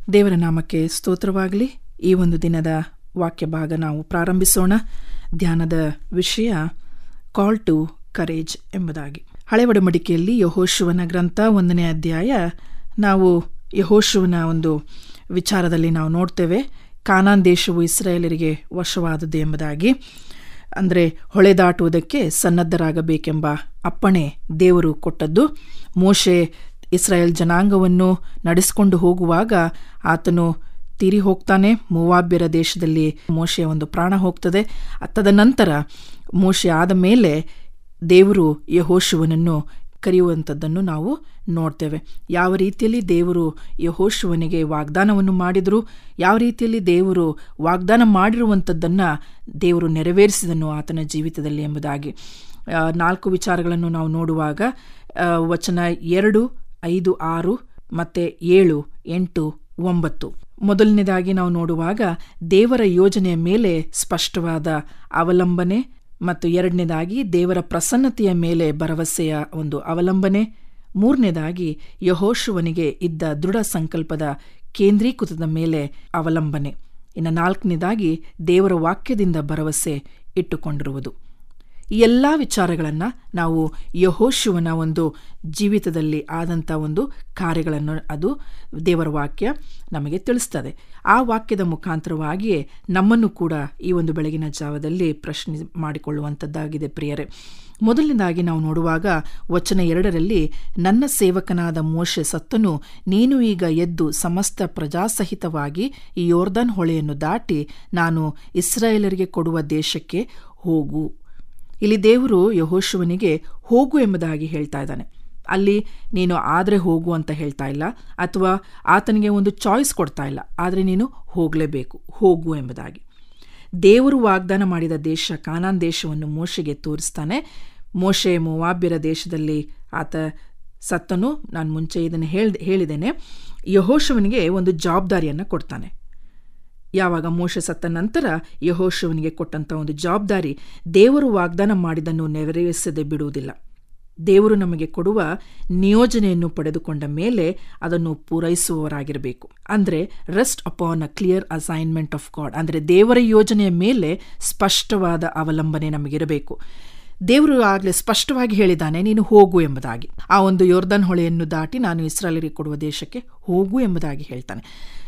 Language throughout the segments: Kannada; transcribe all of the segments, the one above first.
ದೇವರ ನಾಮಕ್ಕೆ ಸ್ತೋತ್ರವಾಗಲಿ ಈ ಒಂದು ದಿನದ ವಾಕ್ಯ ಭಾಗ ನಾವು ಪ್ರಾರಂಭಿಸೋಣ ಧ್ಯಾನದ ವಿಷಯ ಕಾಲ್ ಟು ಕರೇಜ್ ಎಂಬುದಾಗಿ ಹಳೆ ಒಡಂಬಡಿಕೆಯಲ್ಲಿ ಯಹೋಶುವನ ಗ್ರಂಥ ಒಂದನೇ ಅಧ್ಯಾಯ ನಾವು ಯಹೋಶುವನ ಒಂದು ವಿಚಾರದಲ್ಲಿ ನಾವು ನೋಡ್ತೇವೆ ಕಾನಾನ್ ದೇಶವು ಇಸ್ರಾಯೇಲರಿಗೆ ವಶವಾದದ್ದು ಎಂಬುದಾಗಿ ಅಂದರೆ ಹೊಳೆ ದಾಟುವುದಕ್ಕೆ ಸನ್ನದ್ಧರಾಗಬೇಕೆಂಬ ಅಪ್ಪಣೆ ದೇವರು ಕೊಟ್ಟದ್ದು ಮೋಶೆ ಇಸ್ರಾಯೇಲ್ ಜನಾಂಗವನ್ನು ನಡೆಸಿಕೊಂಡು ಹೋಗುವಾಗ ಆತನು ತೀರಿ ಹೋಗ್ತಾನೆ ಮೂವಾಬ್ಯರ ದೇಶದಲ್ಲಿ ಮೋಶೆಯ ಒಂದು ಪ್ರಾಣ ಹೋಗ್ತದೆ ತದನಂತರ ಮೋಶೆ ಆದ ಮೇಲೆ ದೇವರು ಯಹೋಶುವನನ್ನು ಕರೆಯುವಂಥದ್ದನ್ನು ನಾವು ನೋಡ್ತೇವೆ ಯಾವ ರೀತಿಯಲ್ಲಿ ದೇವರು ಯಹೋಶುವನಿಗೆ ವಾಗ್ದಾನವನ್ನು ಮಾಡಿದರು ಯಾವ ರೀತಿಯಲ್ಲಿ ದೇವರು ವಾಗ್ದಾನ ಮಾಡಿರುವಂಥದ್ದನ್ನು ದೇವರು ನೆರವೇರಿಸಿದನು ಆತನ ಜೀವಿತದಲ್ಲಿ ಎಂಬುದಾಗಿ ನಾಲ್ಕು ವಿಚಾರಗಳನ್ನು ನಾವು ನೋಡುವಾಗ ವಚನ ಎರಡು ಐದು ಆರು ಮತ್ತು ಏಳು ಎಂಟು ಒಂಬತ್ತು ಮೊದಲನೇದಾಗಿ ನಾವು ನೋಡುವಾಗ ದೇವರ ಯೋಜನೆಯ ಮೇಲೆ ಸ್ಪಷ್ಟವಾದ ಅವಲಂಬನೆ ಮತ್ತು ಎರಡನೇದಾಗಿ ದೇವರ ಪ್ರಸನ್ನತೆಯ ಮೇಲೆ ಭರವಸೆಯ ಒಂದು ಅವಲಂಬನೆ ಮೂರನೇದಾಗಿ ಯಹೋಶುವನಿಗೆ ಇದ್ದ ದೃಢ ಸಂಕಲ್ಪದ ಕೇಂದ್ರೀಕೃತದ ಮೇಲೆ ಅವಲಂಬನೆ ಇನ್ನು ನಾಲ್ಕನೇದಾಗಿ ದೇವರ ವಾಕ್ಯದಿಂದ ಭರವಸೆ ಇಟ್ಟುಕೊಂಡಿರುವುದು ಈ ಎಲ್ಲ ವಿಚಾರಗಳನ್ನು ನಾವು ಯಹೋಶುವನ ಒಂದು ಜೀವಿತದಲ್ಲಿ ಆದಂಥ ಒಂದು ಕಾರ್ಯಗಳನ್ನು ಅದು ದೇವರ ವಾಕ್ಯ ನಮಗೆ ತಿಳಿಸ್ತದೆ ಆ ವಾಕ್ಯದ ಮುಖಾಂತರವಾಗಿಯೇ ನಮ್ಮನ್ನು ಕೂಡ ಈ ಒಂದು ಬೆಳಗಿನ ಜಾವದಲ್ಲಿ ಪ್ರಶ್ನೆ ಮಾಡಿಕೊಳ್ಳುವಂಥದ್ದಾಗಿದೆ ಪ್ರಿಯರೇ ಮೊದಲನೇದಾಗಿ ನಾವು ನೋಡುವಾಗ ವಚನ ಎರಡರಲ್ಲಿ ನನ್ನ ಸೇವಕನಾದ ಮೋಶೆ ಸತ್ತನು ನೀನು ಈಗ ಎದ್ದು ಸಮಸ್ತ ಪ್ರಜಾಸಹಿತವಾಗಿ ಈ ಯೋರ್ದನ್ ಹೊಳೆಯನ್ನು ದಾಟಿ ನಾನು ಇಸ್ರಾಯೇಲರಿಗೆ ಕೊಡುವ ದೇಶಕ್ಕೆ ಹೋಗು ಇಲ್ಲಿ ದೇವರು ಯಹೋಶುವನಿಗೆ ಹೋಗು ಎಂಬುದಾಗಿ ಹೇಳ್ತಾ ಇದ್ದಾನೆ ಅಲ್ಲಿ ನೀನು ಆದರೆ ಹೋಗು ಅಂತ ಹೇಳ್ತಾ ಇಲ್ಲ ಅಥವಾ ಆತನಿಗೆ ಒಂದು ಚಾಯ್ಸ್ ಕೊಡ್ತಾ ಇಲ್ಲ ಆದರೆ ನೀನು ಹೋಗಲೇಬೇಕು ಹೋಗು ಎಂಬುದಾಗಿ ದೇವರು ವಾಗ್ದಾನ ಮಾಡಿದ ದೇಶ ಕಾನಾನ್ ದೇಶವನ್ನು ಮೋಶೆಗೆ ತೋರಿಸ್ತಾನೆ ಮೋಶೆ ಮೋವಾಬ್ಯರ ದೇಶದಲ್ಲಿ ಆತ ಸತ್ತನು ನಾನು ಮುಂಚೆ ಇದನ್ನು ಹೇಳ್ ಹೇಳಿದ್ದೇನೆ ಯಹೋಶವನಿಗೆ ಒಂದು ಜವಾಬ್ದಾರಿಯನ್ನು ಕೊಡ್ತಾನೆ ಯಾವಾಗ ಮೋಶ ಸತ್ತ ನಂತರ ಯಹೋಶವನಿಗೆ ಕೊಟ್ಟಂಥ ಒಂದು ಜವಾಬ್ದಾರಿ ದೇವರು ವಾಗ್ದಾನ ಮಾಡಿದ್ದನ್ನು ನೆರವೇರಿಸದೆ ಬಿಡುವುದಿಲ್ಲ ದೇವರು ನಮಗೆ ಕೊಡುವ ನಿಯೋಜನೆಯನ್ನು ಪಡೆದುಕೊಂಡ ಮೇಲೆ ಅದನ್ನು ಪೂರೈಸುವವರಾಗಿರಬೇಕು ಅಂದರೆ rest upon a clear assignment of God ಅಂದರೆ ದೇವರ ಯೋಜನೆಯ ಮೇಲೆ ಸ್ಪಷ್ಟವಾದ ಅವಲಂಬನೆ ನಮಗಿರಬೇಕು ದೇವರು ಆಗಲೇ ಸ್ಪಷ್ಟವಾಗಿ ಹೇಳಿದ್ದಾನೆ ನೀನು ಹೋಗು ಎಂಬುದಾಗಿ ಆ ಒಂದು ಯೋರ್ದನ್ ಹೊಳೆಯನ್ನು ದಾಟಿ ನಾನು ಇಸ್ರಾಯೇಲರಿಗೆ ಕೊಡುವ ದೇಶಕ್ಕೆ ಹೋಗು ಎಂಬುದಾಗಿ ಹೇಳ್ತಾನೆ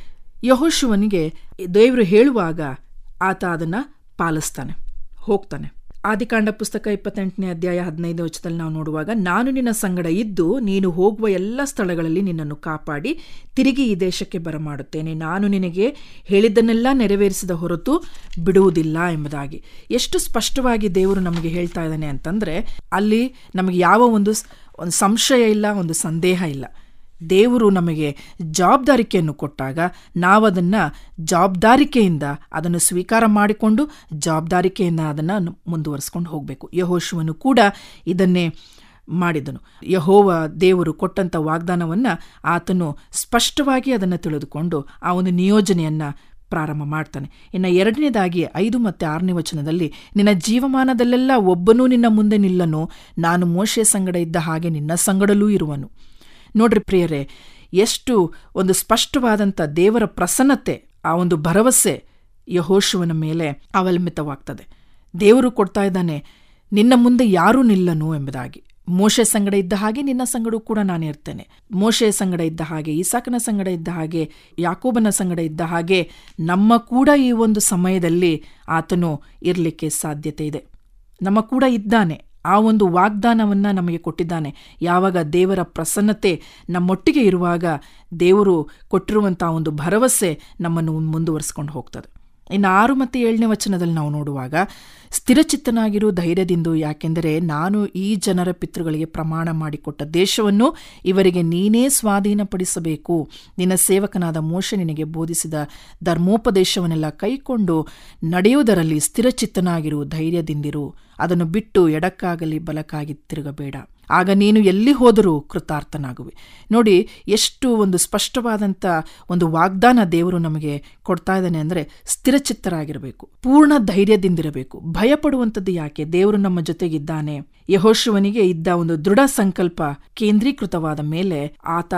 ಯಹೋಶುವನಿಗೆ ದೇವರು ಹೇಳುವಾಗ ಆತ ಅದನ್ನು ಪಾಲಿಸ್ತಾನೆ ಹೋಗ್ತಾನೆ ಆದಿಕಾಂಡ ಪುಸ್ತಕ ಇಪ್ಪತ್ತೆಂಟನೇ ಅಧ್ಯಾಯ ಹದಿನೈದು ವಚದಲ್ಲಿ ನಾವು ನೋಡುವಾಗ ನಾನು ನಿನ್ನ ಸಂಗಡ ಇದ್ದು ನೀನು ಹೋಗುವ ಎಲ್ಲ ಸ್ಥಳಗಳಲ್ಲಿ ನಿನ್ನನ್ನು ಕಾಪಾಡಿ ತಿರುಗಿ ಈ ದೇಶಕ್ಕೆ ಬರಮಾಡುತ್ತೇನೆ ನಾನು ನಿನಗೆ ಹೇಳಿದ್ದನ್ನೆಲ್ಲ ನೆರವೇರಿಸಿದ ಹೊರತು ಬಿಡುವುದಿಲ್ಲ ಎಂಬುದಾಗಿ ಎಷ್ಟು ಸ್ಪಷ್ಟವಾಗಿ ದೇವರು ನಮಗೆ ಹೇಳ್ತಾ ಇದ್ದಾನೆ ಅಂತಂದರೆ ಅಲ್ಲಿ ನಮಗೆ ಯಾವ ಒಂದು ಒಂದು ಸಂಶಯ ಇಲ್ಲ ಒಂದು ಸಂದೇಹ ಇಲ್ಲ ದೇವರು ನಮಗೆ ಜವಾಬ್ದಾರಿಕೆಯನ್ನು ಕೊಟ್ಟಾಗ ನಾವದನ್ನು ಜವಾಬ್ದಾರಿಕೆಯಿಂದ ಅದನ್ನು ಸ್ವೀಕಾರ ಮಾಡಿಕೊಂಡು ಜವಾಬ್ದಾರಿಕೆಯಿಂದ ಅದನ್ನು ಮುಂದುವರಿಸ್ಕೊಂಡು ಹೋಗಬೇಕು ಯಹೋಶುವನು ಕೂಡ ಇದನ್ನೇ ಮಾಡಿದನು ಯಹೋವ ದೇವರು ಕೊಟ್ಟಂಥ ವಾಗ್ದಾನವನ್ನು ಆತನು ಸ್ಪಷ್ಟವಾಗಿ ಅದನ್ನು ತಿಳಿದುಕೊಂಡು ಆ ಒಂದು ನಿಯೋಜನೆಯನ್ನು ಪ್ರಾರಂಭ ಮಾಡ್ತಾನೆ ಇನ್ನು ಎರಡನೇದಾಗಿ ಐದು ಮತ್ತು ಆರನೇ ವಚನದಲ್ಲಿ ನಿನ್ನ ಜೀವಮಾನದಲ್ಲೆಲ್ಲ ಒಬ್ಬನೂ ನಿನ್ನ ಮುಂದೆ ನಿಲ್ಲನು ನಾನು ಮೋಶೆ ಸಂಗಡ ಇದ್ದ ಹಾಗೆ ನಿನ್ನ ಸಂಗಡಲೂ ಇರುವನು ನೋಡ್ರಿ ಪ್ರಿಯರೇ ಎಷ್ಟು ಒಂದು ಸ್ಪಷ್ಟವಾದಂಥ ದೇವರ ಪ್ರಸನ್ನತೆ ಆ ಒಂದು ಭರವಸೆ ಯಹೋಶುವನ ಮೇಲೆ ಅವಲಂಬಿತವಾಗ್ತದೆ ದೇವರು ಕೊಡ್ತಾ ಇದ್ದಾನೆ ನಿನ್ನ ಮುಂದೆ ಯಾರೂ ನಿಲ್ಲನು ಎಂಬುದಾಗಿ ಮೋಶೆ ಸಂಗಡ ಇದ್ದ ಹಾಗೆ ನಿನ್ನ ಸಂಗಡೂ ಕೂಡ ನಾನು ಇರ್ತೇನೆ ಮೋಶೆಯ ಸಂಗಡ ಇದ್ದ ಹಾಗೆ ಈಸಾಕನ ಸಂಗಡ ಇದ್ದ ಹಾಗೆ ಯಾಕೋಬನ ಸಂಗಡ ಇದ್ದ ಹಾಗೆ ನಮ್ಮ ಕೂಡ ಈ ಒಂದು ಸಮಯದಲ್ಲಿ ಆತನು ಇರಲಿಕ್ಕೆ ಸಾಧ್ಯತೆ ಇದೆ ನಮ್ಮ ಕೂಡ ಇದ್ದಾನೆ ಆ ಒಂದು ವಾಗ್ದಾನವನ್ನು ನಮಗೆ ಕೊಟ್ಟಿದ್ದಾನೆ ಯಾವಾಗ ದೇವರ ಪ್ರಸನ್ನತೆ ನಮ್ಮೊಟ್ಟಿಗೆ ಇರುವಾಗ ದೇವರು ಕೊಟ್ಟಿರುವಂಥ ಒಂದು ಭರವಸೆ ನಮ್ಮನ್ನು ಮುಂದುವರಿಸ್ಕೊಂಡು ಹೋಗ್ತದೆ ಇನ್ನು ಆರು ಮತ್ತು ಏಳನೇ ವಚನದಲ್ಲಿ ನಾವು ನೋಡುವಾಗ ಸ್ಥಿರಚಿತ್ತನಾಗಿರು ಧೈರ್ಯದಿಂದು ಯಾಕೆಂದರೆ ನಾನು ಈ ಜನರ ಪಿತೃಗಳಿಗೆ ಪ್ರಮಾಣ ಮಾಡಿಕೊಟ್ಟ ದೇಶವನ್ನು ಇವರಿಗೆ ನೀನೇ ಸ್ವಾಧೀನಪಡಿಸಬೇಕು ನಿನ್ನ ಸೇವಕನಾದ ಮೋಶ ನಿನಗೆ ಬೋಧಿಸಿದ ಧರ್ಮೋಪದೇಶವನ್ನೆಲ್ಲ ಕೈಕೊಂಡು ನಡೆಯುವುದರಲ್ಲಿ ಸ್ಥಿರಚಿತ್ತನಾಗಿರು ಧೈರ್ಯದಿಂದಿರು ಅದನ್ನು ಬಿಟ್ಟು ಎಡಕ್ಕಾಗಲಿ ಬಲಕ್ಕಾಗಿ ತಿರುಗಬೇಡ ಆಗ ನೀನು ಎಲ್ಲಿ ಹೋದರೂ ಕೃತಾರ್ಥನಾಗುವೆ ನೋಡಿ ಎಷ್ಟು ಒಂದು ಸ್ಪಷ್ಟವಾದಂಥ ಒಂದು ವಾಗ್ದಾನ ದೇವರು ನಮಗೆ ಕೊಡ್ತಾ ಇದ್ದಾನೆ ಅಂದರೆ ಸ್ಥಿರಚಿತ್ತರಾಗಿರಬೇಕು ಪೂರ್ಣ ಧೈರ್ಯದಿಂದಿರಬೇಕು ಭಯಪಡುವಂಥದ್ದು ಯಾಕೆ ದೇವರು ನಮ್ಮ ಜೊತೆಗಿದ್ದಾನೆ ಯಹೋಶುವನಿಗೆ ಇದ್ದ ಒಂದು ದೃಢ ಸಂಕಲ್ಪ ಕೇಂದ್ರೀಕೃತವಾದ ಮೇಲೆ ಆತ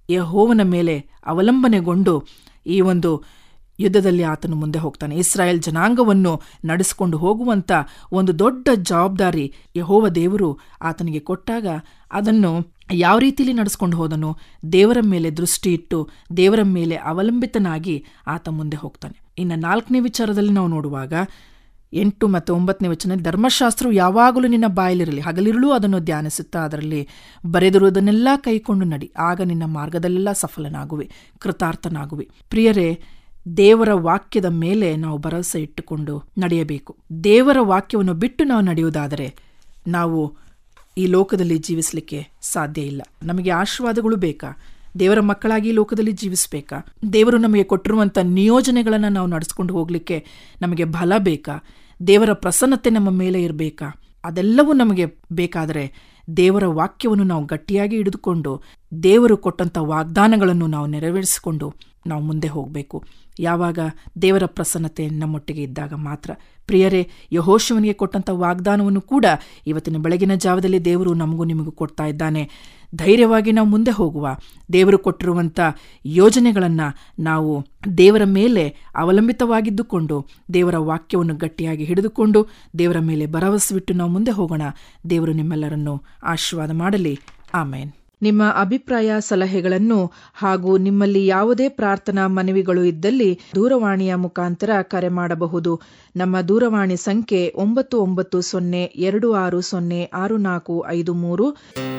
ಯಹೋವನ ಮೇಲೆ ಅವಲಂಬನೆಗೊಂಡು ಈ ಒಂದು ಯುದ್ಧದಲ್ಲಿ ಆತನು ಮುಂದೆ ಹೋಗ್ತಾನೆ ಇಸ್ರಾಯೇಲ್ ಜನಾಂಗವನ್ನು ನಡೆಸಿಕೊಂಡು ಹೋಗುವಂತ ಒಂದು ದೊಡ್ಡ ಜವಾಬ್ದಾರಿ ಯಹೋವ ದೇವರು ಆತನಿಗೆ ಕೊಟ್ಟಾಗ ಅದನ್ನು ಯಾವ ರೀತಿಯಲ್ಲಿ ನಡೆಸ್ಕೊಂಡು ಹೋದನು ದೇವರ ಮೇಲೆ ದೃಷ್ಟಿ ಇಟ್ಟು ದೇವರ ಮೇಲೆ ಅವಲಂಬಿತನಾಗಿ ಆತ ಮುಂದೆ ಹೋಗ್ತಾನೆ ಇನ್ನು ನಾಲ್ಕನೇ ವಿಚಾರದಲ್ಲಿ ನಾವು ನೋಡುವಾಗ ಎಂಟು ಮತ್ತು ಒಂಬತ್ತನೇ ವಚನ ಧರ್ಮಶಾಸ್ತ್ರವು ಯಾವಾಗಲೂ ನಿನ್ನ ಬಾಯಲ್ಲಿರಲಿ ಹಗಲಿರುಳು ಅದನ್ನು ಧ್ಯಾನಿಸುತ್ತಾ ಅದರಲ್ಲಿ ಬರೆದಿರುವುದನ್ನೆಲ್ಲ ಕೈಕೊಂಡು ನಡಿ ಆಗ ನಿನ್ನ ಮಾರ್ಗದಲ್ಲೆಲ್ಲ ಸಫಲನಾಗುವೆ ಕೃತಾರ್ಥನಾಗುವೆ ಪ್ರಿಯರೇ ದೇವರ ವಾಕ್ಯದ ಮೇಲೆ ನಾವು ಭರವಸೆ ಇಟ್ಟುಕೊಂಡು ನಡೆಯಬೇಕು ದೇವರ ವಾಕ್ಯವನ್ನು ಬಿಟ್ಟು ನಾವು ನಡೆಯುವುದಾದರೆ ನಾವು ಈ ಲೋಕದಲ್ಲಿ ಜೀವಿಸಲಿಕ್ಕೆ ಸಾಧ್ಯ ಇಲ್ಲ ನಮಗೆ ಆಶೀರ್ವಾದಗಳು ಬೇಕಾ ದೇವರ ಮಕ್ಕಳಾಗಿ ಈ ಲೋಕದಲ್ಲಿ ಜೀವಿಸಬೇಕಾ ದೇವರು ನಮಗೆ ಕೊಟ್ಟಿರುವಂಥ ನಿಯೋಜನೆಗಳನ್ನು ನಾವು ನಡೆಸ್ಕೊಂಡು ಹೋಗಲಿಕ್ಕೆ ನಮಗೆ ಬಲ ಬೇಕಾ ದೇವರ ಪ್ರಸನ್ನತೆ ನಮ್ಮ ಮೇಲೆ ಇರಬೇಕಾ ಅದೆಲ್ಲವೂ ನಮಗೆ ಬೇಕಾದರೆ ದೇವರ ವಾಕ್ಯವನ್ನು ನಾವು ಗಟ್ಟಿಯಾಗಿ ಹಿಡಿದುಕೊಂಡು ದೇವರು ಕೊಟ್ಟಂಥ ವಾಗ್ದಾನಗಳನ್ನು ನಾವು ನೆರವೇರಿಸಿಕೊಂಡು ನಾವು ಮುಂದೆ ಹೋಗಬೇಕು ಯಾವಾಗ ದೇವರ ಪ್ರಸನ್ನತೆ ನಮ್ಮೊಟ್ಟಿಗೆ ಇದ್ದಾಗ ಮಾತ್ರ ಪ್ರಿಯರೇ ಯಹೋಶವನಿಗೆ ಕೊಟ್ಟಂಥ ವಾಗ್ದಾನವನ್ನು ಕೂಡ ಇವತ್ತಿನ ಬೆಳಗಿನ ಜಾವದಲ್ಲಿ ದೇವರು ನಮಗೂ ನಿಮಗೂ ಕೊಡ್ತಾ ಇದ್ದಾನೆ ಧೈರ್ಯವಾಗಿ ನಾವು ಮುಂದೆ ಹೋಗುವ ದೇವರು ಕೊಟ್ಟಿರುವಂಥ ಯೋಜನೆಗಳನ್ನು ನಾವು ದೇವರ ಮೇಲೆ ಅವಲಂಬಿತವಾಗಿದ್ದುಕೊಂಡು ದೇವರ ವಾಕ್ಯವನ್ನು ಗಟ್ಟಿಯಾಗಿ ಹಿಡಿದುಕೊಂಡು ದೇವರ ಮೇಲೆ ಭರವಸೆವಿಟ್ಟು ನಾವು ಮುಂದೆ ಹೋಗೋಣ ದೇವರು ನಿಮ್ಮೆಲ್ಲರನ್ನು ಆಶೀರ್ವಾದ ಮಾಡಲಿ ಆಮೇನ್ ನಿಮ್ಮ ಅಭಿಪ್ರಾಯ ಸಲಹೆಗಳನ್ನು ಹಾಗೂ ನಿಮ್ಮಲ್ಲಿ ಯಾವುದೇ ಪ್ರಾರ್ಥನಾ ಮನವಿಗಳು ಇದ್ದಲ್ಲಿ ದೂರವಾಣಿಯ ಮುಖಾಂತರ ಕರೆ ಮಾಡಬಹುದು ನಮ್ಮ ದೂರವಾಣಿ ಸಂಖ್ಯೆ ಒಂಬತ್ತು ಒಂಬತ್ತು ಸೊನ್ನೆ ಎರಡು ಆರು ಸೊನ್ನೆ ಆರು ನಾಲ್ಕು ಐದು ಮೂರು